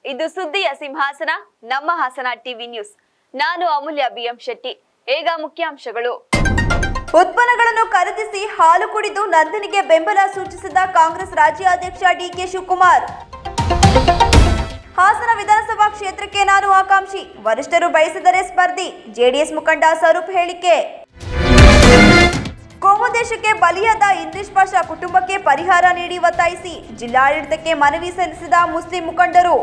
ಇದು ಸುದ್ದಿಯ ಸಿಂಹಾಸನ ನಮ್ಮ ಹಾಸನ ಟಿವಿ ನ್ಯೂಸ್ ನಾನು ಅಮೂಲ್ಯ ಬಿಎಂ ಶೆಟ್ಟಿ ಈಗ ಮುಖ್ಯಾಂಶಗಳು ಉತ್ಪನ್ನಗಳನ್ನು ಖರೀದಿಸಿ ಹಾಲು ಕುಡಿದು ನಂದನಿಗೆ ಬೆಂಬಲ ಸೂಚಿಸಿದ ಕಾಂಗ್ರೆಸ್ ರಾಜ್ಯಾಧ್ಯಕ್ಷ ಡಿಕೆ ಶಿವಕುಮಾರ್ ಹಾಸನ ವಿಧಾನಸಭಾ ಕ್ಷೇತ್ರಕ್ಕೆ ನಾನು ಆಕಾಂಕ್ಷಿ ವರಿಷ್ಠರು ಬಯಸಿದರೆ ಸ್ಪರ್ಧಿ ಜೆಡಿಎಸ್ ಮುಖಂಡ ಸ್ವರೂಪ್ ಹೇಳಿಕೆ ಕೋಮು ದೇಶಕ್ಕೆ ಬಲಿಯಾದ ಇಂಗ್ಲಿಷ್ ಭಾಷಾ ಕುಟುಂಬಕ್ಕೆ ಪರಿಹಾರ ನೀಡಿ ಒತ್ತಾಯಿಸಿ ಜಿಲ್ಲಾಡಳಿತಕ್ಕೆ ಮನವಿ ಸಲ್ಲಿಸಿದ ಮುಸ್ಲಿಂ ಮುಖಂಡರು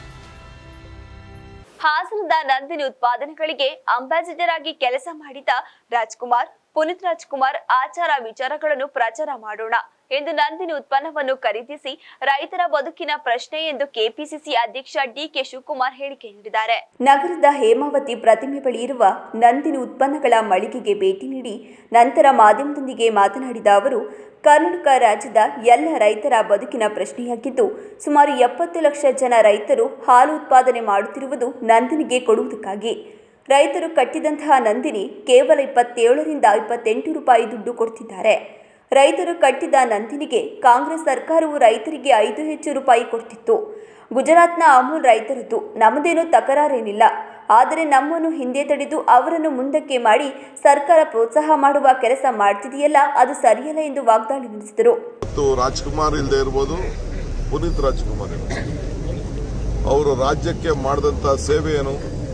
ಹಾಸನದ ನಂದಿನಿ ಉತ್ಪಾದನೆಗಳಿಗೆ ಅಂಬಾಸಿಡರ್ ಆಗಿ ಕೆಲಸ ಮಾಡಿದ ರಾಜ್ಕುಮಾರ್ ಪುನೀತ್ ರಾಜ್ಕುಮಾರ್ ಆಚಾರ ವಿಚಾರಗಳನ್ನು ಪ್ರಚಾರ ಮಾಡೋಣ ಎಂದು ನಂದಿನಿ ಉತ್ಪನ್ನವನ್ನು ಖರೀದಿಸಿ ರೈತರ ಬದುಕಿನ ಪ್ರಶ್ನೆ ಎಂದು ಕೆಪಿಸಿಸಿ ಅಧ್ಯಕ್ಷ ಡಿಕೆ ಶಿವಕುಮಾರ್ ಹೇಳಿಕೆ ನೀಡಿದ್ದಾರೆ ನಗರದ ಹೇಮಾವತಿ ಪ್ರತಿಮೆ ಬಳಿ ಇರುವ ನಂದಿನಿ ಉತ್ಪನ್ನಗಳ ಮಳಿಗೆಗೆ ಭೇಟಿ ನೀಡಿ ನಂತರ ಮಾಧ್ಯಮದೊಂದಿಗೆ ಮಾತನಾಡಿದ ಅವರು ಕರ್ನಾಟಕ ರಾಜ್ಯದ ಎಲ್ಲ ರೈತರ ಬದುಕಿನ ಪ್ರಶ್ನೆಯಾಗಿದ್ದು ಸುಮಾರು ಎಪ್ಪತ್ತು ಲಕ್ಷ ಜನ ರೈತರು ಹಾಲು ಉತ್ಪಾದನೆ ಮಾಡುತ್ತಿರುವುದು ನಂದಿನಿಗೆ ಕೊಡುವುದಕ್ಕಾಗಿ ರೈತರು ಕಟ್ಟಿದಂತಹ ನಂದಿನಿ ಕೇವಲ ಇಪ್ಪತ್ತೇಳರಿಂದ ಇಪ್ಪತ್ತೆಂಟು ರೂಪಾಯಿ ದುಡ್ಡು ಕೊಡ್ತಿದ್ದಾರೆ ರೈತರು ಕಟ್ಟಿದ ನಂದಿನಿಗೆ ಕಾಂಗ್ರೆಸ್ ಸರ್ಕಾರವು ರೈತರಿಗೆ ಐದು ಹೆಚ್ಚು ರೂಪಾಯಿ ಕೊಡ್ತಿತ್ತು ಗುಜರಾತ್ನ ಅಮೂಲ್ ರೈತರದ್ದು ನಮ್ಮದೇನು ತಕರಾರೇನಿಲ್ಲ ಆದರೆ ನಮ್ಮನ್ನು ಹಿಂದೆ ತಡೆದು ಅವರನ್ನು ಮುಂದಕ್ಕೆ ಮಾಡಿ ಸರ್ಕಾರ ಪ್ರೋತ್ಸಾಹ ಮಾಡುವ ಕೆಲಸ ಮಾಡ್ತಿದೆಯಲ್ಲ ಅದು ಸರಿಯಲ್ಲ ಎಂದು ವಾಗ್ದಾಳಿ ನಡೆಸಿದರು ಮತ್ತು ರಾಜ್ಕುಮಾರ್ ಇಲ್ಲದೆ ಇರ್ಬೋದು ಪುನೀತ್ ರಾಜ್ಕುಮಾರ್ ಇರ್ಬೋದು ಅವರು ರಾಜ್ಯಕ್ಕೆ ಮಾಡಿದಂಥ ಸೇವೆ ಏನು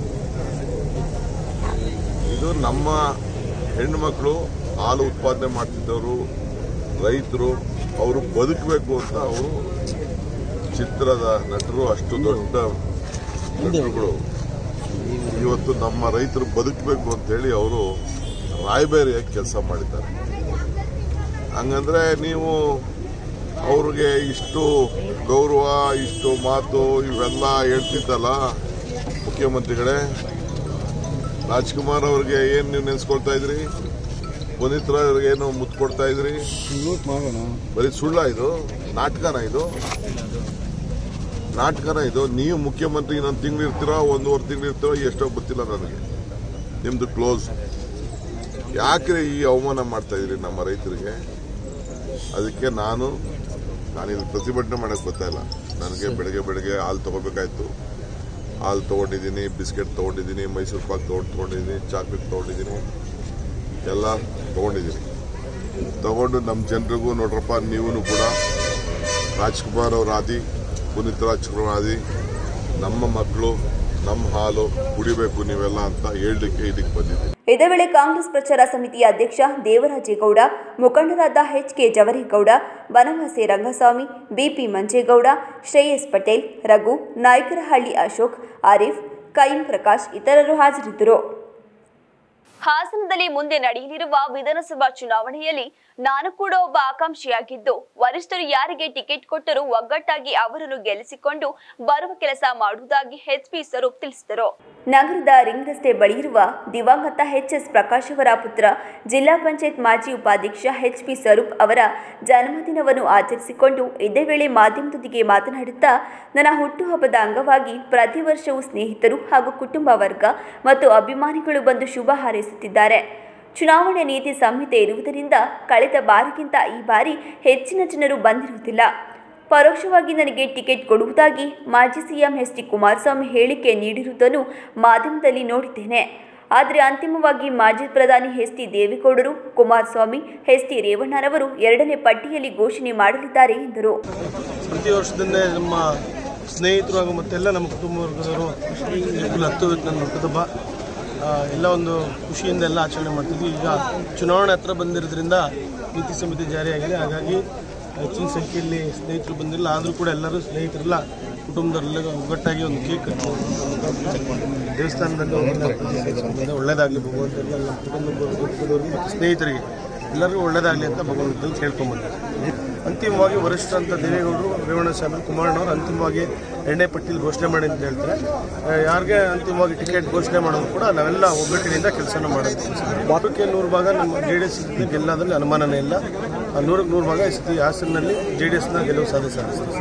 ಇದು ನಮ್ಮ ಹೆಣ್ಮಕ್ಳು ಹಾಲು ಉತ್ಪಾದನೆ ಮಾಡ್ತಿದ್ದವರು ರೈತರು ಅವರು ಬದುಕಬೇಕು ಅಂತ ಅವರು ಚಿತ್ರದ ನಟರು ಅಷ್ಟು ದೊಡ್ಡ ನಟರುಗಳು ಇವತ್ತು ನಮ್ಮ ರೈತರು ಬದುಕಬೇಕು ಅಂತೇಳಿ ಅವರು ರಾಯಬೇರಿಯಾಗಿ ಕೆಲಸ ಮಾಡಿದ್ದಾರೆ ಹಂಗಂದ್ರೆ ನೀವು ಅವ್ರಿಗೆ ಇಷ್ಟು ಗೌರವ ಇಷ್ಟು ಮಾತು ಇವೆಲ್ಲ ಹೇಳ್ತಿದ್ದಲ್ಲ ಮುಖ್ಯಮಂತ್ರಿಗಳೇ ರಾಜ್ಕುಮಾರ್ ಅವ್ರಿಗೆ ಏನು ನೀವು ನೆನೆಸ್ಕೊಳ್ತಾ ಇದ್ರಿ ಪುನೀತ್ ಅವ್ರಿಗೆ ಏನು ಮುತ್ತು ಕೊಡ್ತಾ ಇದ್ರಿ ಬರೀ ಸುಳ್ಳ ಇದು ನಾಟಕನ ಇದು ನಾಟಕನ ಇದು ನೀವು ಮುಖ್ಯಮಂತ್ರಿ ಇನ್ನೊಂದು ತಿಂಗಳು ಇರ್ತೀರೋ ಒಂದೂವರೆ ತಿಂಗಳು ಇರ್ತೀರೋ ಎಷ್ಟೋ ಗೊತ್ತಿಲ್ಲ ನನಗೆ ನಿಮ್ದು ಕ್ಲೋಸ್ ಯಾಕೆ ಈ ಅವಮಾನ ಮಾಡ್ತಾ ಇದ್ರಿ ನಮ್ಮ ರೈತರಿಗೆ ಅದಕ್ಕೆ ನಾನು ನಾನು ಇದು ಪ್ರತಿಭಟನೆ ಮಾಡಕ್ಕೆ ಬರ್ತಾ ಇಲ್ಲ ನನಗೆ ಬೆಳಗ್ಗೆ ಬೆಳಗ್ಗೆ ಹಾಲು ತಗೋಬೇಕಾಯ್ತು ಹಾಲು ತೊಗೊಂಡಿದ್ದೀನಿ ಬಿಸ್ಕೆಟ್ ತೊಗೊಂಡಿದ್ದೀನಿ ಮೈಸೂರು ಪಾಕ್ ತೊಗೊಂಡು ತೊಗೊಂಡಿದ್ದೀನಿ ಚಾಕ್ಲೇಟ್ ತೊಗೊಂಡಿದ್ದೀನಿ ಎಲ್ಲ ತೊಗೊಂಡಿದ್ದೀನಿ ತಗೊಂಡು ನಮ್ಮ ಜನರಿಗೂ ನೋಡ್ರಪ್ಪ ನೀವೂ ಕೂಡ ರಾಜ್ಕುಮಾರ್ ಅವ್ರ ಆದಿ ಪುನೀತ್ ರಾಜ್ಕುಮಾರ್ ಆದಿ ನಮ್ಮ ಮಕ್ಕಳು ನಮ್ಮ ಹಾಲು ಕುಡಿಬೇಕು ನೀವೆಲ್ಲ ಅಂತ ಹೇಳಲಿಕ್ಕೆ ಇದಕ್ಕೆ ಬಂದಿದ್ದೀನಿ ಇದೇ ವೇಳೆ ಕಾಂಗ್ರೆಸ್ ಪ್ರಚಾರ ಸಮಿತಿಯ ಅಧ್ಯಕ್ಷ ದೇವರಾಜೇಗೌಡ ಮುಖಂಡರಾದ H K Javaregowda Banavasi Rangaswamy B P Manjegowda Shreyas Patel Raghu Nayakarahalli Ashok Arif ಕೈಂ ಪ್ರಕಾಶ್ ಇತರರು ಹಾಜರಿದ್ದರು ಹಾಸನದಲ್ಲಿ ಮುಂದೆ ನಡೆಯಲಿರುವ ವಿಧಾನಸಭಾ ಚುನಾವಣೆಯಲ್ಲಿ ನಾನು ಕೂಡ ಒಬ್ಬ ಆಕಾಂಕ್ಷಿಯಾಗಿದ್ದು ವರಿಷ್ಠರು ಯಾರಿಗೆ ಟಿಕೆಟ್ ಕೊಟ್ಟರೂ ಒಗ್ಗಟ್ಟಾಗಿ ಅವರನ್ನು ಗೆಲ್ಲಿಸಿಕೊಂಡು ಬರುವ ಕೆಲಸ ಮಾಡುವುದಾಗಿ ಎಚ್ ಪಿ ಸ್ವರೂಪ್ ತಿಳಿಸಿದರು ನಗರದ ರಿಂಗ್ ರಸ್ತೆ ಬಳಿ ಇರುವ ದಿವಂಗತ ಎಚ್ ಎಸ್ ಪ್ರಕಾಶ್ ಅವರ ಪುತ್ರ ಜಿಲ್ಲಾ ಪಂಚಾಯತ್ ಮಾಜಿ ಉಪಾಧ್ಯಕ್ಷ ಎಚ್ ಪಿ ಸ್ವರೂಪ್ ಅವರ ಜನ್ಮದಿನವನ್ನು ಆಚರಿಸಿಕೊಂಡು ಇದೇ ವೇಳೆ ಮಾಧ್ಯಮದೊಂದಿಗೆ ಮಾತನಾಡುತ್ತಾ ನನ್ನ ಹುಟ್ಟುಹಬ್ಬದ ಅಂಗವಾಗಿ ಪ್ರತಿ ವರ್ಷವೂ ಸ್ನೇಹಿತರು ಹಾಗೂ ಕುಟುಂಬ ವರ್ಗ ಮತ್ತು ಅಭಿಮಾನಿಗಳು ಬಂದು ಶುಭ ಹಾರೈಸುತ್ತಿದ್ದಾರೆ ಚುನಾವಣೆ ನೀತಿ ಸಂಹಿತೆ ಇರುವುದರಿಂದ ಕಳೆದ ಬಾರಿಗಿಂತ ಈ ಬಾರಿ ಹೆಚ್ಚಿನ ಜನರು ಬಂದಿರುವುದಿಲ್ಲ ಪರೋಕ್ಷವಾಗಿ ನನಗೆ ಟಿಕೆಟ್ ಕೊಡುವುದಾಗಿ ಮಾಜಿ ಸಿಎಂ ಎಚ್ ಡಿ ಕುಮಾರಸ್ವಾಮಿ ಹೇಳಿಕೆ ನೀಡಿರುವುದನ್ನು ಮಾಧ್ಯಮದಲ್ಲಿ ನೋಡಿದ್ದೇನೆ ಆದರೆ ಅಂತಿಮವಾಗಿ ಮಾಜಿ ಪ್ರಧಾನಿ ಎಚ್ ಡಿ ದೇವೇಗೌಡರು ಕುಮಾರಸ್ವಾಮಿ ಎಚ್ ಡಿ ರೇವಣ್ಣರವರು ಎರಡನೇ ಪಟ್ಟಿಯಲ್ಲಿ ಘೋಷಣೆ ಮಾಡಲಿದ್ದಾರೆ ಎಂದರು ಪ್ರತಿ ವರ್ಷದಂತೆ ನಮ್ಮ ಸ್ನೇಹಿತರು ಹಾಗೂ ಮತ್ತೆಲ್ಲ ನಮ್ಮ ಕುಟುಂಬ ವರ್ಗದವರು ಏಪ್ರಿಲ್ ಹತ್ತು ನನ್ನ ಹುಟ್ಟುಹಬ್ಬ ಆ, ಎಲ್ಲ ಒಂದು ಖುಷಿಯಿಂದ ಎಲ್ಲ ಆಚರಣೆ ಮಾಡ್ತಿದ್ವಿ ಈಗ ಚುನಾವಣೆ ಹತ್ರ ಬಂದಿರೋದ್ರಿಂದ ನೀತಿ ಸಮಿತಿ ಜಾರಿಯಾಗಿದೆ ಹಾಗಾಗಿ ಹೆಚ್ಚಿನ ಸಂಖ್ಯೆಯಲ್ಲಿ ಸ್ನೇಹಿತರು ಬಂದಿಲ್ಲ ಆದರೂ ಕೂಡ ಎಲ್ಲರೂ ಸ್ನೇಹಿತರೆಲ್ಲ ಕುಟುಂಬದವರೆಲ್ಲ ಒಗ್ಗಟ್ಟಾಗಿ ಒಂದು ಕೇಕ್ ದೇವಸ್ಥಾನದಲ್ಲಿ ಹೋಗಿ ಒಳ್ಳೇದಾಗಲಿ ಭಗವಂತ ಎಲ್ಲ ನಮ್ಮ ಕುಟುಂಬ ವರ್ಗದವ್ರಿಗೆ ಮತ್ತು ಸ್ನೇಹಿತರಿಗೆ ಎಲ್ಲರಿಗೂ ಒಳ್ಳೇದಾಗಲಿ ಅಂತ ಭಗವಂತನಲ್ಲಿ ಕೇಳ್ಕೊಂಬಂದಿದ್ದಾರೆ ಅಂತಿಮವಾಗಿ ವರಿಷ್ಠ ಅಂತ ದೇವೇಗೌಡರು ರೇವಣ್ಣಸ್ವಾಮಿ ಕುಮಾರಣ್ಣವರು ಅಂತಿಮವಾಗಿ ಎರಡನೇ ಪಟ್ಟಿಯಲ್ಲಿ ಘೋಷಣೆ ಮಾಡಿ ಅಂತ ಹೇಳ್ತಾರೆ ಆ, ಯಾರಿಗೆ ಅಂತಿಮವಾಗಿ ಟಿಕೆಟ್ ಘೋಷಣೆ ಮಾಡೋದು ಕೂಡ ನಾವೆಲ್ಲ ಒಗ್ಗಟ್ಟಿನಿಂದ ಕೆಲಸನ ಮಾಡೋದು ಬಾಟಕ್ಕೆ ನೂರು ಭಾಗ ನಮ್ಮ ಜೆ ಡಿ ಎಸ್ ಗೆಲ್ಲೋದ್ರಲ್ಲಿ ಅನುಮಾನನೇ ಇಲ್ಲ ಆ ನೂರಕ್ಕೆ ನೂರು ಭಾಗ ಈ ಸತಿ ಹಾಸನಲ್ಲಿ ಜೆ ಡಿ ಎಸ್ನ ಗೆಲುವು ಸಾಧಿಸ್ತಾರೆ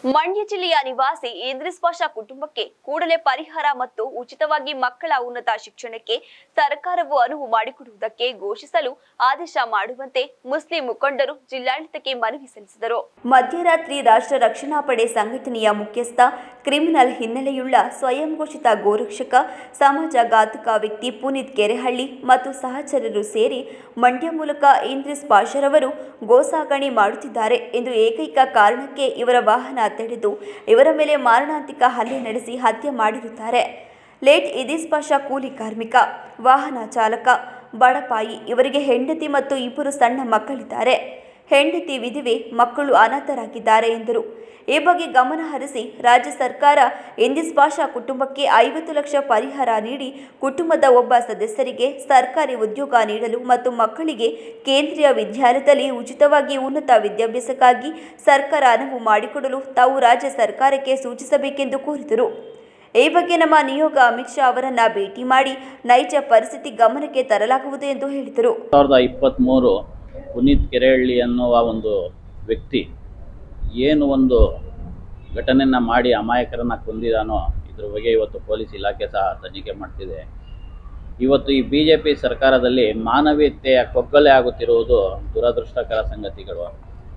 ಮಂಡ್ಯ ಜಿಲ್ಲೆಯ ನಿವಾಸಿ ಇಂದ್ರಿಸ್ ಪಾಷಾ ಕುಟುಂಬಕ್ಕೆ ಕೂಡಲೇ ಪರಿಹಾರ ಮತ್ತು ಉಚಿತವಾಗಿ ಮಕ್ಕಳ ಉನ್ನತ ಶಿಕ್ಷಣಕ್ಕೆ ಸರ್ಕಾರವು ಅನುವು ಮಾಡಿಕೊಡುವುದಕ್ಕೆ ಘೋಷಿಸಲು ಆದೇಶ ಮಾಡುವಂತೆ ಮುಸ್ಲಿಂ ಮುಖಂಡರು ಜಿಲ್ಲಾಡಳಿತಕ್ಕೆ ಮನವಿ ಸಲ್ಲಿಸಿದರು ಮಧ್ಯರಾತ್ರಿ ರಾಷ್ಟ್ರ ರಕ್ಷಣಾ ಪಡೆ ಸಂಘಟನೆಯ ಮುಖ್ಯಸ್ಥ ಕ್ರಿಮಿನಲ್ ಹಿನ್ನೆಲೆಯುಳ್ಳ ಸ್ವಯಂ ಘೋಷಿತ ಗೋರಕ್ಷಕ ಸಮಾಜ ಘಾತಕ ವ್ಯಕ್ತಿ ಪುನೀತ್ ಕೆರೆಹಳ್ಳಿ ಮತ್ತು ಸಹಚರರು ಸೇರಿ ಮಂಡ್ಯ ಮೂಲಕ ಇಂದ್ರಿಸ್ ಪಾಷರವರು ಗೋಸಾಗಣೆ ಮಾಡುತ್ತಿದ್ದಾರೆ ಎಂದು ಏಕೈಕ ಕಾರಣಕ್ಕೆ ಇವರ ವಾಹನ ತಡೆದು ಇವರ ಮೇಲೆ ಮಾರಣಾಂತಿಕ ಹಲ್ಲೆ ನಡೆಸಿ ಹತ್ಯೆ ಮಾಡಿರುತ್ತಾರೆ ಲೇಟ್ ಇದೀಸ್ ಪಾಷಾ ಕೂಲಿ ಕಾರ್ಮಿಕ ವಾಹನ ಚಾಲಕ ಬಡಪಾಯಿ ಇವರಿಗೆ ಹೆಂಡತಿ ಮತ್ತು ಇಬ್ಬರು ಸಣ್ಣ ಮಕ್ಕಳಿದ್ದಾರೆ ಹೆಂಡತಿ ವಿಧಿವೆ ಮಕ್ಕಳು ಅನಾಥರಾಗಿದ್ದಾರೆ ಎಂದರು ಈ ಬಗ್ಗೆ ಗಮನ ಹರಿಸಿ ರಾಜ್ಯ ಸರ್ಕಾರ ಇಂದಿಸ್ ಪಾಷಾ ಕುಟುಂಬಕ್ಕೆ ಐವತ್ತು ಲಕ್ಷ ಪರಿಹಾರ ನೀಡಿ ಕುಟುಂಬದ ಒಬ್ಬ ಸದಸ್ಯರಿಗೆ ಸರ್ಕಾರಿ ಉದ್ಯೋಗ ನೀಡಲು ಮತ್ತು ಮಕ್ಕಳಿಗೆ ಕೇಂದ್ರೀಯ ವಿದ್ಯಾಲಯದಲ್ಲಿ ಉಚಿತವಾಗಿ ಉನ್ನತ ವಿದ್ಯಾಭ್ಯಾಸಕ್ಕಾಗಿ ಸರ್ಕಾರ ಅನುವು ಮಾಡಿಕೊಡಲು ತಾವು ರಾಜ್ಯ ಸರ್ಕಾರಕ್ಕೆ ಸೂಚಿಸಬೇಕೆಂದು ಕೋರಿದರು ಈ ಬಗ್ಗೆ ನಮ್ಮ ನಿಯೋಗ ಅಮಿತ್ ಶಾ ಅವರನ್ನ ಭೇಟಿ ಮಾಡಿ ನೈಜ ಪರಿಸ್ಥಿತಿ ಗಮನಕ್ಕೆ ತರಲಾಗುವುದು ಎಂದು ಹೇಳಿದರು ಸಾವಿರದ ಇಪ್ಪತ್ತ್ಮೂರು ಪುನೀತ್ ಕೆರೆಹಳ್ಳಿ ಅನ್ನುವ ಒಂದು ವ್ಯಕ್ತಿ ಏನು ಒಂದು ಘಟನೆಯನ್ನು ಮಾಡಿ ಅಮಾಯಕರನ್ನ ಕೊಂದಿದಾನೋ ಇದ್ರ ಬಗ್ಗೆ ಇವತ್ತು ಪೊಲೀಸ್ ಇಲಾಖೆ ಸಹ ತನಿಖೆ ಮಾಡ್ತಿದೆ ಇವತ್ತು ಈ ಬಿ ಜೆ ಪಿ ಸರ್ಕಾರದಲ್ಲಿ ಮಾನವೀಯತೆಯ ಕೊಗ್ಗಲೆ ಆಗುತ್ತಿರುವುದು ದುರದೃಷ್ಟಕರ ಸಂಗತಿಗಳು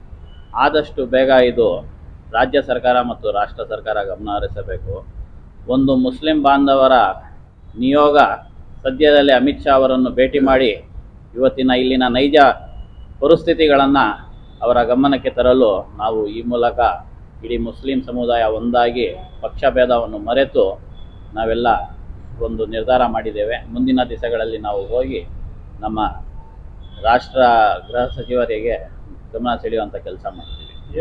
ಆದಷ್ಟು ಬೇಗ ಇದು ರಾಜ್ಯ ಸರ್ಕಾರ ಮತ್ತು ರಾಷ್ಟ್ರ ಸರ್ಕಾರ ಗಮನ ಹರಿಸಬೇಕು ಒಂದು ಮುಸ್ಲಿಂ ಬಾಂಧವರ ನಿಯೋಗ ಸದ್ಯದಲ್ಲೇ ಅಮಿತ್ ಶಾ ಅವರನ್ನು ಭೇಟಿ ಮಾಡಿ ಇವತ್ತಿನ ಇಲ್ಲಿನ ನೈಜ ಪರಿಸ್ಥಿತಿಗಳನ್ನು ಅವರ ಗಮನಕ್ಕೆ ತರಲು ನಾವು ಈ ಮೂಲಕ ಇಡೀ ಮುಸ್ಲಿಂ ಸಮುದಾಯ ಒಂದಾಗಿ ಪಕ್ಷಭೇದವನ್ನು ಮರೆತು ನಾವೆಲ್ಲ ಒಂದು ನಿರ್ಧಾರ ಮಾಡಿದ್ದೇವೆ ಮುಂದಿನ ದಿವಸಗಳಲ್ಲಿ ನಾವು ಹೋಗಿ ನಮ್ಮ ರಾಷ್ಟ್ರ ಗೃಹ ಸಚಿವರಿಗೆ ಗಮನ ಸೆಳೆಯುವಂಥ ಕೆಲಸ ಮಾಡ್ತೀವಿ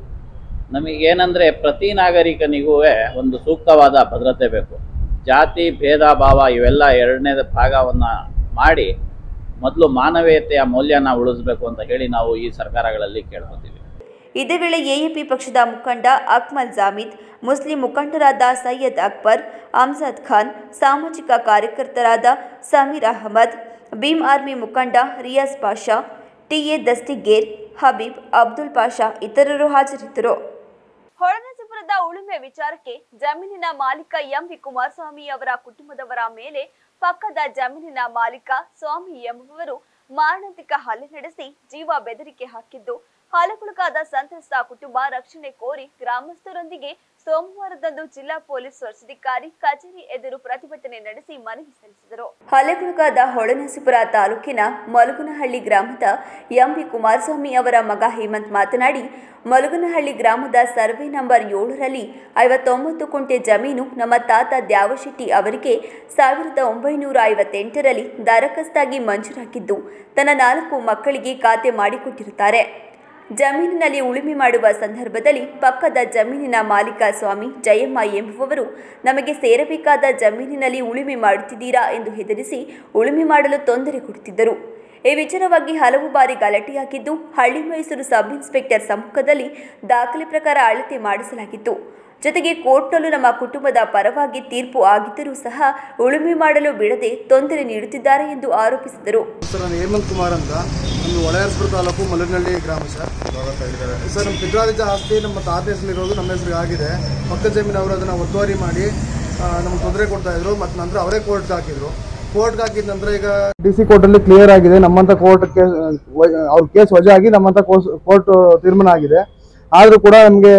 ನಮಗೇನೆಂದರೆ ಪ್ರತಿ ನಾಗರಿಕನಿಗೂ ಒಂದು ಸೂಕ್ತವಾದ ಭದ್ರತೆ ಬೇಕು ಜಾತಿ ಭೇದ ಭಾವ ಇವೆಲ್ಲ ಎರಡನೇ ಭಾಗವನ್ನು ಮಾಡಿ ಮೊದಲು ಮಾನವೀಯತೆಯ ಮೌಲ್ಯನ ಉಳಿಸ್ಬೇಕು ಅಂತ ಹೇಳಿ ನಾವು ಈ ಸರ್ಕಾರಗಳಲ್ಲಿ ಕೇಳ್ಕೊತೀವಿ ಇದೇ ವೇಳೆ ಎಎಪಿ ಪಕ್ಷದ ಮುಖಂಡ ಅಕ್ಮಲ್ ಜಾಮೀದ್ ಮುಸ್ಲಿಂ ಮುಖಂಡರಾದ ಸೈಯದ್ ಅಕ್ಬರ್ ಅಮ್ಜದ್ ಖಾನ್ ಸಾಮಾಜಿಕ ಕಾರ್ಯಕರ್ತರಾದ ಸಮೀರ್ ಅಹಮದ್ ಭೀಮ್ ಆರ್ಮಿ ಮುಖಂಡ ರಿಯಾಜ್ ಪಾಷಾ ಟಿಎ ದಸ್ತಿಗೇರ್ ಹಬೀಬ್ ಅಬ್ದುಲ್ ಪಾಷಾ ಇತರರು ಹಾಜರಿದ್ದರು ಹೊಳನಸಿಪುರದ ಉಳುಮೆ ವಿಚಾರಕ್ಕೆ ಜಮೀನಿನ ಮಾಲೀಕ ಎಂ ವಿ ಕುಮಾರಸ್ವಾಮಿ ಅವರ ಕುಟುಂಬದವರ ಮೇಲೆ ಪಕ್ಕದ ಜಮೀನಿನ ಮಾಲೀಕ ಸ್ವಾಮಿ ಎಂಬುವರು ಮಾರಣಾಂತಿಕ ಹಲ್ಲೆ ನಡೆಸಿ ಜೀವ ಬೆದರಿಕೆ ಹಾಕಿದ್ದು ಹಲಗುಳುಕಾದ ಸಂತ್ರಸ್ತ ಕುಟುಂಬ ರಕ್ಷಣೆ ಕೋರಿ ಗ್ರಾಮಸ್ಥರೊಂದಿಗೆ ಸೋಮವಾರದಂದು ಜಿಲ್ಲಾ ಪೊಲೀಸ್ ವರಿಷ್ಠಾಧಿಕಾರಿ ಕಚೇರಿ ಎದುರು ಪ್ರತಿಭಟನೆ ನಡೆಸಿ ಮನವಿ ಸಲ್ಲಿಸಿದರು ಹಲೆಗುಳುಕಾದ ಹೊಳೆನರಸೀಪುರ ತಾಲೂಕಿನ ಮಲಗುನಹಳ್ಳಿ ಗ್ರಾಮದ ಎಂಬಿ ಕುಮಾರಸ್ವಾಮಿ ಅವರ ಮಗ ಹೇಮಂತ್ ಮಾತನಾಡಿ ಮಲಗುನಹಳ್ಳಿ ಗ್ರಾಮದ ಸರ್ವೆ ನಂಬರ್ ಏಳರಲ್ಲಿ ಐವತ್ತೊಂಬತ್ತು ಕುಂಟೆ ಜಮೀನು ನಮ್ಮ ತಾತ ದ್ಯಾವಶೆಟ್ಟಿ ಅವರಿಗೆ ಸಾವಿರದ ಒಂಬೈನೂರ ಐವತ್ತೆಂಟರಲ್ಲಿ ದರಖಾಸ್ತಾಗಿ ಮಂಜೂರಾಗಿದ್ದು ತನ್ನ ನಾಲ್ಕು ಮಕ್ಕಳಿಗೆ ಖಾತೆ ಮಾಡಿಕೊಟ್ಟಿರುತ್ತಾರೆ ಜಮೀನಿನಲ್ಲಿ ಉಳುಮೆ ಮಾಡುವ ಸಂದರ್ಭದಲ್ಲಿ ಪಕ್ಕದ ಜಮೀನಿನ ಮಾಲೀಕ ಸ್ವಾಮಿ ಜಯಮ್ಮ ಎಂಬುವವರು ನಮಗೆ ಸೇರಬೇಕಾದ ಜಮೀನಿನಲ್ಲಿ ಉಳುಮೆ ಮಾಡುತ್ತಿದ್ದೀರಾ ಎಂದು ಹೆದರಿಸಿ ಉಳುಮೆ ಮಾಡಲು ತೊಂದರೆ ಕೊಡುತ್ತಿದ್ದರು ಈ ವಿಚಾರವಾಗಿ ಹಲವು ಬಾರಿ ಗಲಾಟೆಯಾಗಿದ್ದು ಹಳ್ಳಿ ಮೈಸೂರು ಸಬ್ ಇನ್ಸ್ಪೆಕ್ಟರ್ ಸಮ್ಮುಖದಲ್ಲಿ ದಾಖಲೆ ಪ್ರಕಾರ ಅಳತೆ ಮಾಡಿಸಲಾಗಿತ್ತು ಜೊತೆಗೆ ಕೋರ್ಟ್ನಲ್ಲೂ ನಮ್ಮ ಕುಟುಂಬದ ಪರವಾಗಿ ತೀರ್ಪು ಆಗಿದ್ದರೂ ಸಹ ಉಳುಮೆ ಮಾಡಲು ಬಿಡದೆ ತೊಂದರೆ ನೀಡುತ್ತಿದ್ದಾರೆ ಎಂದು ಆರೋಪಿಸಿದರು ಸರ್ ನಾನು ಹೇಮಂತ್ ಕುಮಾರ್ ಅಂತ ನಮ್ಮ ಒಳೆಯರ್ಸ್ಪುರ ತಾಲೂಕು ಮಲನಹಳ್ಳಿ ಗ್ರಾಮ ಸರ್ ಸರ್ ನಮ್ಮ ಪಿತ್ರಾರ್ಜಿತ ಆಸ್ತಿ ನಮ್ಮ ತಾತ ಹೆಸರಿರೋದು ನಮ್ಮ ಹೆಸರಿಗೆ ಆಗಿದೆ ಪಕ್ಕದ ಜಮೀನು ಅವರು ಅದನ್ನು ಒತ್ತುವರಿ ಮಾಡಿ ನಮ್ಗೆ ತೊಂದರೆ ಕೊಡ್ತಾ ಇದ್ರು ಮತ್ತು ನಂತರ ಅವರೇ ಕೋರ್ಟ್ಗೆ ಹಾಕಿದ್ರು ಕೋರ್ಟ್ಗೆ ಹಾಕಿದ ನಂತರ ಈಗ ಡಿ ಸಿ ಕೋರ್ಟಲ್ಲಿ ಕ್ಲಿಯರ್ ಆಗಿದೆ ನಮ್ಮಂಥ ಕೋರ್ಟ್ ಕೇಸ್ ಅವ್ರ ಕೇಸ್ ವಜಾ ಆಗಿ ನಮ್ಮಂಥ ಕೋರ್ಟ್ ತೀರ್ಮಾನ ಆಗಿದೆ ಆದರೂ ಕೂಡ ನಮಗೆ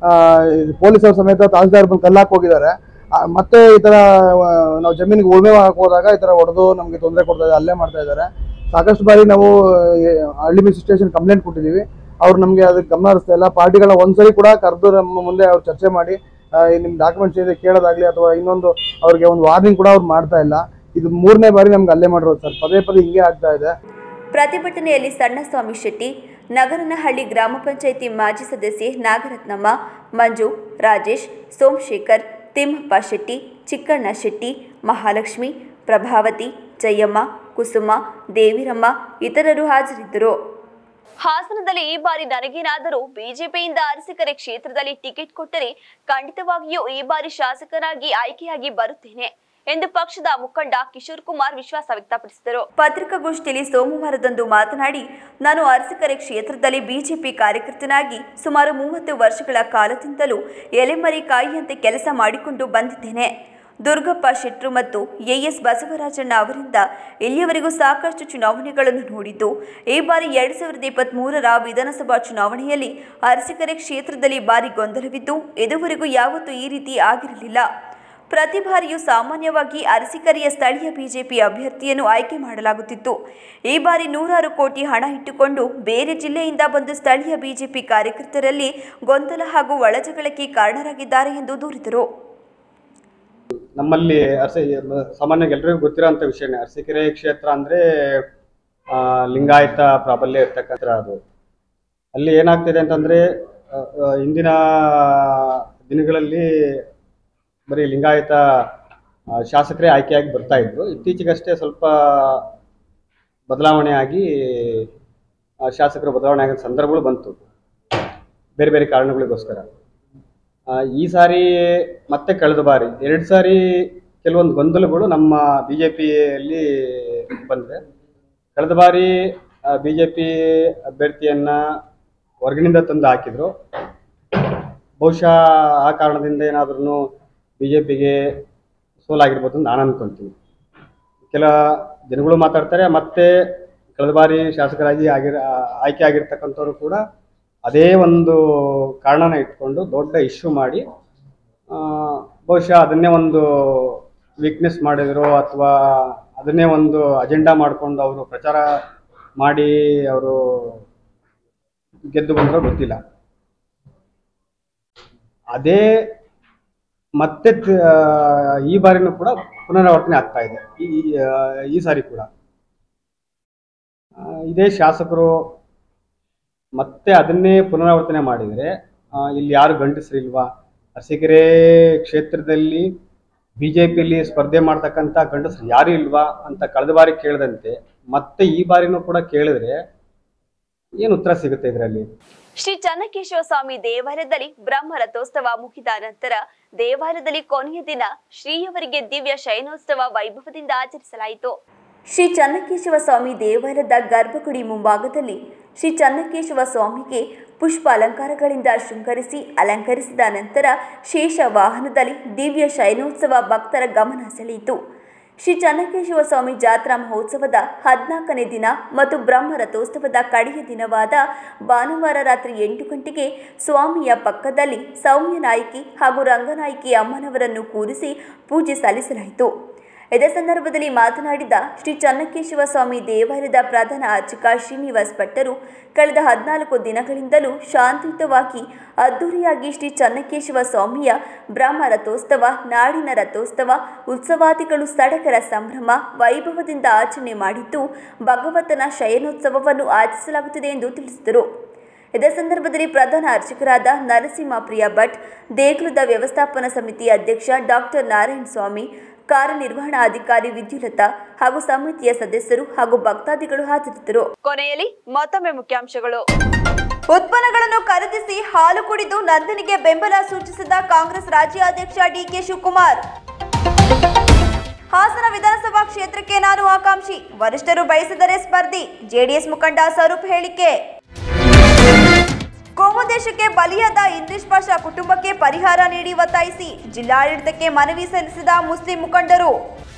ಪೊಲೀಸರ ಸಮೇತ ತಹಸೀಲ್ದಾರ್ ಬಂದು ಕಲ್ಲಾಕ್ ಹೋಗಿದ್ದಾರೆ ಆ, ಮತ್ತೆ ಈ ತರ ಆ, ನಾವು ಜಮೀನಿಗೆ ಉಳುಮೆ ಮಾಡಕ್ ಹೋದಾಗ ಈ ತರ ಹೊಡೆದು ನಮಗೆ ತೊಂದರೆ ಕೊಡ್ತಾ ಇದ್ದಾರೆ ಹಲ್ಲೆ ಮಾಡ್ತಾ ಇದ್ದಾರೆ ಸಾಕಷ್ಟು ಬಾರಿ ನಾವು ಆ, ಹಳ್ಳಿ ಮಿಸ್ ಸ್ಟೇಷನ್ ಕಂಪ್ಲೇಂಟ್ ಕೊಟ್ಟಿದ್ದೀವಿ ಅವ್ರು ನಮಗೆ ಅದಕ್ಕೆ ಗಮನ ಹರಿಸ್ತಾ ಇಲ್ಲ ಪಾರ್ಟಿಗಳ ಒಂದ್ಸರಿ ಕೂಡ ಕರೆದು ನಮ್ಮ ಮುಂದೆ ಅವ್ರು ಚರ್ಚೆ ಮಾಡಿ ಆ, ಈ ನಿಮ್ಮ ಡಾಕ್ಯುಮೆಂಟ್ಸ್ ಇದೆ ಕೇಳೋದಾಗ್ಲಿ ಅಥವಾ ಇನ್ನೊಂದು ಅವ್ರಿಗೆ ಒಂದು ವಾರ್ನಿಂಗ್ ಕೂಡ ಅವ್ರು ಮಾಡ್ತಾ ಇಲ್ಲ ಇದು ಮೂರನೇ ಬಾರಿ ನಮ್ಗೆ ಹಲ್ಲೆ ಮಾಡಿರೋದು ಸರ್ ಪದೇ ಪದೇ ಹಿಂಗೆ ಆಗ್ತಾ ಇದೆ ಪ್ರತಿಭಟನೆಯಲ್ಲಿ ಸಣ್ಣಸ್ವಾಮಿ ಶೆಟ್ಟಿ ನಗರನಹಳ್ಳಿ ಗ್ರಾಮ ಪಂಚಾಯಿತಿ ಮಾಜಿ ಸದಸ್ಯೆ ನಾಗರತ್ನಮ್ಮ ಮಂಜು ರಾಜೇಶ್ ಸೋಮಶೇಖರ್ ತಿಮ್ಮಪ್ಪ ಶೆಟ್ಟಿ ಚಿಕ್ಕಣ್ಣ ಶೆಟ್ಟಿ ಮಹಾಲಕ್ಷ್ಮಿ ಪ್ರಭಾವತಿ ಜಯಮ್ಮ ಕುಸುಮ ದೇವಿರಮ್ಮ ಇತರರು ಹಾಜರಿದ್ದರು ಹಾಸನದಲ್ಲಿ ಈ ಬಾರಿ ನನಗೇನಾದರೂ ಬಿಜೆಪಿಯಿಂದ ಅರಸಿಕೆರೆ ಕ್ಷೇತ್ರದಲ್ಲಿ ಟಿಕೆಟ್ ಕೊಟ್ಟರೆ ಖಂಡಿತವಾಗಿಯೂ ಈ ಬಾರಿ ಶಾಸಕನಾಗಿ ಆಯ್ಕೆಯಾಗಿ ಬರುತ್ತೇನೆ ಎಂದು ಪಕ್ಷದ ಮುಖಂಡ ಕಿಶೋರ್ ಕುಮಾರ್ ವಿಶ್ವಾಸ ವ್ಯಕ್ತಪಡಿಸಿದರು ಪತ್ರಿಕಾಗೋಷ್ಠಿಯಲ್ಲಿ ಸೋಮವಾರದಂದು ಮಾತನಾಡಿ ನಾನು ಅರಸೀಕೆರೆ ಕ್ಷೇತ್ರದಲ್ಲಿ ಬಿಜೆಪಿ ಕಾರ್ಯಕರ್ತನಾಗಿ ಸುಮಾರು ಮೂವತ್ತು ವರ್ಷಗಳ ಕಾಲದಿಂದಲೂ ಎಲೆಮರಿ ಕಾಯಿಯಂತೆ ಕೆಲಸ ಮಾಡಿಕೊಂಡು ಬಂದಿದ್ದೇನೆ ದುರ್ಗಪ್ಪ ಶೆಟ್ರು ಮತ್ತು ಎಎಸ್ ಬಸವರಾಜಣ್ಣ ಅವರಿಂದ ಇಲ್ಲಿಯವರೆಗೂ ಸಾಕಷ್ಟು ಚುನಾವಣೆಗಳನ್ನು ನೋಡಿದ್ದು ಈ ಬಾರಿ ಎರಡ್ ಸಾವಿರದ ಇಪ್ಪತ್ತ್ ಮೂರರ ವಿಧಾನಸಭಾ ಚುನಾವಣೆಯಲ್ಲಿ ಅರಸೀಕೆರೆ ಕ್ಷೇತ್ರದಲ್ಲಿ ಭಾರಿ ಗೊಂದಲವಿದ್ದು ಇದುವರೆಗೂ ಯಾವತ್ತೂ ಈ ರೀತಿ ಆಗಿರಲಿಲ್ಲ ಪ್ರತಿ ಬಾರಿಯೂ ಸಾಮಾನ್ಯವಾಗಿ ಅರಸೀಕೆರೆಯ ಸ್ಥಳೀಯ ಬಿಜೆಪಿ ಅಭ್ಯರ್ಥಿಯನ್ನು ಆಯ್ಕೆ ಮಾಡಲಾಗುತ್ತಿತ್ತು ಈ ಬಾರಿ ನೂರಾರು ಕೋಟಿ ಹಣ ಇಟ್ಟುಕೊಂಡು ಬೇರೆ ಜಿಲ್ಲೆಯಿಂದ ಬಂದು ಸ್ಥಳೀಯ ಬಿಜೆಪಿ ಕಾರ್ಯಕರ್ತರಲ್ಲಿ ಗೊಂದಲ ಹಾಗೂ ಒಳಜಗಳಕ್ಕೆ ಕಾರಣರಾಗಿದ್ದಾರೆ ಎಂದು ದೂರಿದರು ನಮ್ಮಲ್ಲಿ ಅರಸಿ ಸಾಮಾನ್ಯವಾಗಿ ಎಲ್ರಿಗೂ ಗೊತ್ತಿರೋಂಥ ವಿಷಯನೇ ಅರಸೀಕೆರೆ ಕ್ಷೇತ್ರ ಅಂದರೆ ಲಿಂಗಾಯತ ಪ್ರಾಬಲ್ಯ ಇರ್ತಕ್ಕಂಥ ಅದು ಅಲ್ಲಿ ಏನಾಗ್ತಿದೆ ಅಂತಂದರೆ ಇಂದಿನ ದಿನಗಳಲ್ಲಿ ಬರೀ ಲಿಂಗಾಯತ ಆ, ಶಾಸಕರೇ ಆಯ್ಕೆಯಾಗಿ ಬರ್ತಾ ಇದ್ರು ಇತ್ತೀಚೆಗಷ್ಟೇ ಸ್ವಲ್ಪ ಬದಲಾವಣೆ ಆಗಿ ಆ, ಶಾಸಕರು ಬದಲಾವಣೆ ಆಗೋ ಸಂದರ್ಭಗಳು ಬಂತು ಬೇರೆ ಬೇರೆ ಕಾರಣಗಳಿಗೋಸ್ಕರ ಆ, ಈ ಸಾರಿ ಮತ್ತೆ ಕಳೆದ ಬಾರಿ ಎರಡು ಸಾರಿ ಕೆಲವೊಂದು ಗೊಂದಲಗಳು ನಮ್ಮ ಬಿ ಜೆ ಪಿಯಲ್ಲಿ ಬಂದಿದೆ ಕಳೆದ ಬಾರಿ ಬಿ ಜೆ ಪಿ ಅಭ್ಯರ್ಥಿಯನ್ನ ಹೊರಗಿನಿಂದ ತಂದು ಹಾಕಿದ್ರು ಬಹುಶಃ ಆ ಕಾರಣದಿಂದ ಏನಾದ್ರೂ ಬಿ ಜೆ ಪಿಗೆ ಸೋಲಾಗಿರ್ಬೋದು ಅಂತ ನಾನು ಅನ್ಕೊಂತೀನಿ ಕೆಲ ಜನಗಳು ಮಾತಾಡ್ತಾರೆ ಮತ್ತೆ ಕಳೆದ ಬಾರಿ ಶಾಸಕರಾಗಿ ಆಗಿರ ಆಯ್ಕೆ ಆಗಿರ್ತಕ್ಕಂಥವ್ರು ಕೂಡ ಅದೇ ಒಂದು ಕಾರಣನ ಇಟ್ಕೊಂಡು ದೊಡ್ಡ ಇಶ್ಯೂ ಮಾಡಿ ಆ, ಬಹುಶಃ ಅದನ್ನೇ ಒಂದು ವೀಕ್ನೆಸ್ ಮಾಡಿದ್ರು ಅಥವಾ ಅದನ್ನೇ ಒಂದು ಅಜೆಂಡಾ ಮಾಡಿಕೊಂಡು ಅವರು ಪ್ರಚಾರ ಮಾಡಿ ಅವರು ಗೆದ್ದು ಬಂದ್ರೋ ಗೊತ್ತಿಲ್ಲ ಅದೇ ಮತ್ತೆ ತ- ಈ ಬಾರಿನೂ ಕೂಡ ಪುನರಾವರ್ತನೆ ಆಗ್ತಾ ಇದೆ ಈ ಈ- ಆ, ಈ ಸಾರಿ ಕೂಡ ಆ, ಇದೇ ಶಾಸಕರು ಮತ್ತೆ ಅದನ್ನೇ ಪುನರಾವರ್ತನೆ ಮಾಡಿದರೆ ಇಲ್ಲಿ ಯಾರು ಗಂಡಸರಿಲ್ವಾ ಅರಸೀಕೆರೆ ಕ್ಷೇತ್ರದಲ್ಲಿ ಬಿ ಜೆ ಪಿಯಲ್ಲಿ ಸ್ಪರ್ಧೆ ಮಾಡ್ತಕ್ಕಂಥ ಗಂಡಸರು ಯಾರು ಇಲ್ವಾ ಅಂತ ಕಳೆದ ಬಾರಿ ಕೇಳಿದಂತೆ ಮತ್ತೆ ಈ ಬಾರಿನೂ ಕೂಡ ಕೇಳಿದ್ರೆ ಏನು ಉತ್ತರ ಸಿಗುತ್ತೆ ಇದರಲ್ಲಿ ಶ್ರೀ ಚನ್ನಕೇಶವ ಸ್ವಾಮಿ ದೇವಾಲಯದಲ್ಲಿ ಬ್ರಹ್ಮ ರಥೋತ್ಸವ ಮುಗಿದ ನಂತರ ದೇವಾಲಯದಲ್ಲಿ ಕೊನೆಯ ದಿನ ಶ್ರೀಯವರಿಗೆ ದಿವ್ಯ ಶಯನೋತ್ಸವ ವೈಭವದಿಂದ ಆಚರಿಸಲಾಯಿತು ಶ್ರೀ ಚನ್ನಕೇಶವ ಸ್ವಾಮಿ ದೇವಾಲಯದ ಗರ್ಭಗುಡಿ ಮುಂಭಾಗದಲ್ಲಿ ಶ್ರೀ ಚನ್ನಕೇಶವ ಸ್ವಾಮಿಗೆ ಪುಷ್ಪ ಅಲಂಕಾರಗಳಿಂದ ಶೃಂಗರಿಸಿ ಅಲಂಕರಿಸಿದ ನಂತರ ಶೇಷ ವಾಹನದಲ್ಲಿ ದಿವ್ಯ ಶಯನೋತ್ಸವ ಭಕ್ತರ ಗಮನ ಸೆಳೆಯಿತು ಶ್ರೀ ಚನ್ನಕೇಶವ ಸ್ವಾಮಿ ಜಾತ್ರಾ ಮಹೋತ್ಸವದ ಹದಿನಾಲ್ಕನೇ ದಿನ ಮತ್ತು ಬ್ರಹ್ಮ ರಥೋತ್ಸವದ ಕಡೆಯ ದಿನವಾದ ಭಾನುವಾರ ರಾತ್ರಿ ಎಂಟು ಗಂಟೆಗೆ ಸ್ವಾಮಿಯ ಪಕ್ಕದಲ್ಲಿ ಸೌಮ್ಯ ನಾಯಕಿ ಹಾಗೂ ರಂಗನಾಯಕಿ ಅಮ್ಮನವರನ್ನು ಕೂರಿಸಿ ಪೂಜೆ ಸಲ್ಲಿಸಲಾಯಿತು ಇದೇ ಸಂದರ್ಭದಲ್ಲಿ ಮಾತನಾಡಿದ ಶ್ರೀ ಚನ್ನಕೇಶವ ಸ್ವಾಮಿ ದೇವಾಲಯದ ಪ್ರಧಾನ ಅರ್ಚಕ ಶ್ರೀನಿವಾಸ್ ಭಟ್ಟರು ಕಳೆದ ಹದಿನಾಲ್ಕು ದಿನಗಳಿಂದಲೂ ಶಾಂತಿಯುತವಾಗಿ ಅದ್ದೂರಿಯಾಗಿ ಶ್ರೀ ಚನ್ನಕೇಶವ ಸ್ವಾಮಿಯ ಬ್ರಹ್ಮ ರಥೋತ್ಸವ ನಾಡಿನ ರಥೋತ್ಸವ ಉತ್ಸವಾದಿಗಳು ಸಡಗರ ಸಂಭ್ರಮ ವೈಭವದಿಂದ ಆಚರಣೆ ಮಾಡಿದ್ದು ಭಗವಂತನ ಶಯನೋತ್ಸವವನ್ನು ಆಚರಿಸಲಾಗುತ್ತಿದೆ ಎಂದು ತಿಳಿಸಿದರು ಇದೇ ಸಂದರ್ಭದಲ್ಲಿ ಪ್ರಧಾನ ಅರ್ಚಕರಾದ ನರಸಿಂಹ ಪ್ರಿಯ ಭಟ್ ದೇಗುಲದ ವ್ಯವಸ್ಥಾಪನಾ ಸಮಿತಿ ಅಧ್ಯಕ್ಷ ಡಾಕ್ಟರ್ ನಾರಾಯಣ ಸ್ವಾಮಿ ಕಾರ್ಯನಿರ್ವಹಣಾಧಿಕಾರಿ ವಿದ್ಯುಲತಾ ಹಾಗೂ ಸಮಿತಿಯ ಸದಸ್ಯರು ಹಾಗೂ ಭಕ್ತಾದಿಗಳು ಹಾಜರಿದ್ದರು ಕೊನೆಯಲ್ಲಿ ಮತ್ತೊಮ್ಮೆ ಮುಖ್ಯಾಂಶಗಳು ಉತ್ಪನ್ನಗಳನ್ನು ಖರೀದಿಸಿ ಹಾಲು ಕುಡಿದು ನಂದನಿಗೆ ಬೆಂಬಲ ಸೂಚಿಸಿದ ಕಾಂಗ್ರೆಸ್ ರಾಜ್ಯಾಧ್ಯಕ್ಷ ಡಿಕೆ ಶಿವಕುಮಾರ್ ಹಾಸನ ವಿಧಾನಸಭಾ ಕ್ಷೇತ್ರಕ್ಕೆ ನಾನು ಆಕಾಂಕ್ಷಿ ವರಿಷ್ಠರು ಬಯಸಿದರೆ ಸ್ಪರ್ಧಿ ಜೆಡಿಎಸ್ ಮುಖಂಡ ಸ್ವರೂಪ್ ಹೇಳಿಕೆ ಕೋಮು ದೇಶಕ್ಕೆ ಬಲಿಯಾದ ಇಂದ್ರಿಶ್ ಪಾಷಾ ಕುಟುಂಬಕ್ಕೆ ಪರಿಹಾರ ನೀಡಿ ಒತ್ತಾಯಿಸಿ ಜಿಲ್ಲಾಡಳಿತಕ್ಕೆ ಮನವಿ ಸಲ್ಲಿಸಿದ ಮುಸ್ಲಿಂ ಮುಖಂಡರು